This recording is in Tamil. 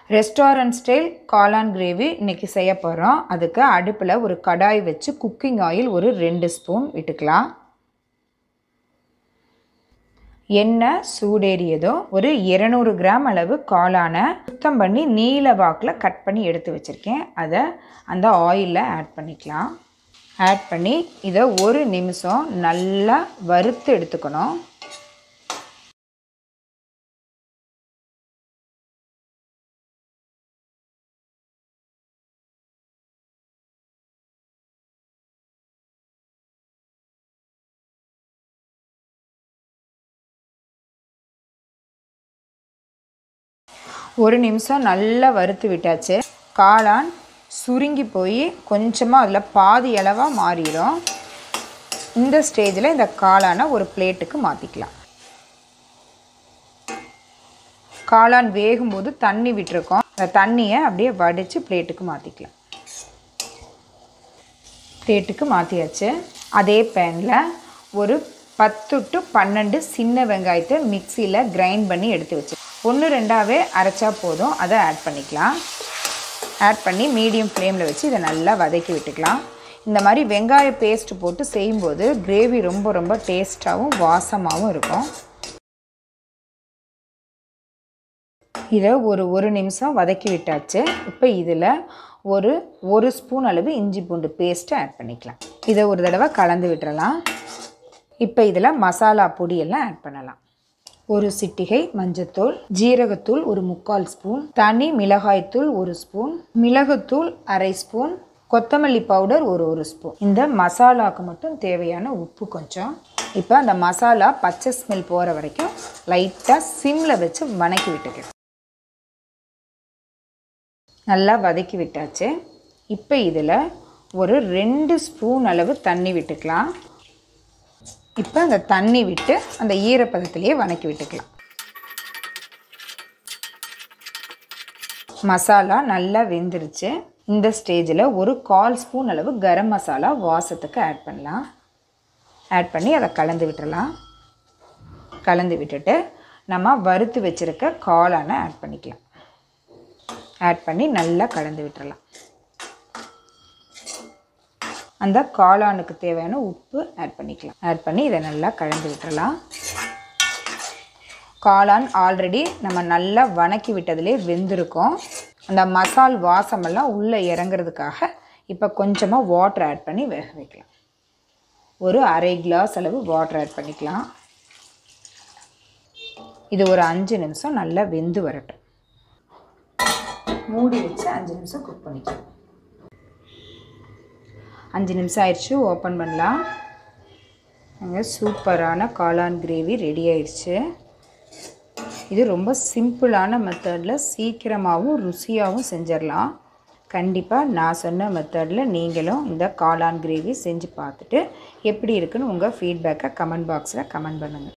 ரெஸ்டாரண்ட் ஸ்டைல் காளான் கிரேவி இன்றைக்கி செய்ய போகிறோம் அதுக்கு அடுப்பில் ஒரு கடாய் வச்சு குக்கிங் ஆயில் ஒரு ரெண்டு ஸ்பூன் விட்டுக்கலாம் எண்ணெய் சூடேறியதும் ஒரு இரநூறு கிராம் அளவு காளானை சுத்தம் பண்ணி நீல வாக்கில் கட் பண்ணி எடுத்து வச்சுருக்கேன் அதை அந்த ஆயிலில் ஆட் பண்ணிக்கலாம் ஆட் பண்ணி இதை ஒரு நிமிஷம் நல்லா வறுத்து எடுத்துக்கணும் ஒரு நிமிஷம் நல்லா வறுத்து விட்டாச்சு காளான் சுருங்கி போய் கொஞ்சமாக அதில் பாதி அளவாக மாறிடும் இந்த ஸ்டேஜில் இந்த காளானை ஒரு பிளேட்டுக்கு மாற்றிக்கலாம் காளான் வேகும்போது தண்ணி விட்டுருக்கோம் அந்த தண்ணியை அப்படியே வடித்து பிளேட்டுக்கு மாற்றிக்கலாம் பிளேட்டுக்கு மாற்றியாச்சு அதே பேனில் ஒரு பத்து டு பன்னெண்டு சின்ன வெங்காயத்தை மிக்சியில் கிரைண்ட் பண்ணி எடுத்து வச்சு ஒன்று ரெண்டாவே அரைச்சா போதும் அதை ஆட் பண்ணிக்கலாம் ஆட் பண்ணி மீடியம் ஃப்ளேமில் வச்சு இதை நல்லா வதக்கி விட்டுக்கலாம் இந்த மாதிரி வெங்காய பேஸ்ட் போட்டு செய்யும்போது கிரேவி ரொம்ப ரொம்ப டேஸ்ட்டாகவும் வாசமாகவும் இருக்கும் இதை ஒரு ஒரு நிமிஷம் வதக்கி விட்டாச்சு இப்போ இதில் ஒரு ஒரு ஸ்பூன் அளவு இஞ்சி பூண்டு பேஸ்ட்டை ஆட் பண்ணிக்கலாம் இதை ஒரு தடவை கலந்து விட்டுறலாம் இப்போ இதில் மசாலா பொடியெல்லாம் ஆட் பண்ணலாம் ஒரு சிட்டிகை மஞ்சத்தூள் ஜீரகத்தூள் ஒரு முக்கால் ஸ்பூன் தனி மிளகாய்த்தூள் ஒரு ஸ்பூன் மிளகுத்தூள் அரை ஸ்பூன் கொத்தமல்லி பவுடர் ஒரு ஒரு ஸ்பூன் இந்த மசாலாவுக்கு மட்டும் தேவையான உப்பு கொஞ்சம் இப்போ அந்த மசாலா பச்சை ஸ்மெல் போகிற வரைக்கும் லைட்டாக சிம்மில் வச்சு வணக்கி விட்டுக்கலாம் நல்லா வதக்கி விட்டாச்சு இப்போ இதில் ஒரு ரெண்டு ஸ்பூன் அளவு தண்ணி விட்டுக்கலாம் இப்போ அந்த தண்ணி விட்டு அந்த ஈரப்பதத்திலேயே வணக்கி விட்டுக்கலாம் மசாலா நல்லா வெந்துருச்சு இந்த ஸ்டேஜில் ஒரு கால் ஸ்பூன் அளவு கரம் மசாலா வாசத்துக்கு ஆட் பண்ணலாம் ஆட் பண்ணி அதை கலந்து விட்டுறலாம் கலந்து விட்டுட்டு நம்ம வறுத்து வச்சுருக்க காளானை ஆட் பண்ணிக்கலாம் ஆட் பண்ணி நல்லா கலந்து விட்டுறலாம் அந்த காளானுக்கு தேவையான உப்பு ஆட் பண்ணிக்கலாம் ஆட் பண்ணி இதை நல்லா கலந்து விட்டுறலாம் காளான் ஆல்ரெடி நம்ம நல்லா வணக்கி விட்டதுலே வெந்திருக்கோம் அந்த மசால் வாசமெல்லாம் உள்ளே இறங்குறதுக்காக இப்போ கொஞ்சமாக வாட்டர் ஆட் பண்ணி வேக வைக்கலாம் ஒரு அரை கிளாஸ் அளவு வாட்டர் ஆட் பண்ணிக்கலாம் இது ஒரு அஞ்சு நிமிஷம் நல்லா வெந்து வரட்டும் மூடி வச்சு அஞ்சு நிமிஷம் குக் பண்ணிக்கலாம் அஞ்சு நிமிஷம் ஆயிடுச்சு ஓப்பன் பண்ணலாம் அங்கே சூப்பரான காளான் கிரேவி ரெடி ஆயிடுச்சு இது ரொம்ப சிம்பிளான மெத்தடில் சீக்கிரமாகவும் ருசியாகவும் செஞ்சிடலாம் கண்டிப்பாக நான் சொன்ன மெத்தடில் நீங்களும் இந்த காளான் கிரேவி செஞ்சு பார்த்துட்டு எப்படி இருக்குன்னு உங்கள் ஃபீட்பேக்கை கமெண்ட் பாக்ஸில் கமெண்ட் பண்ணுங்கள்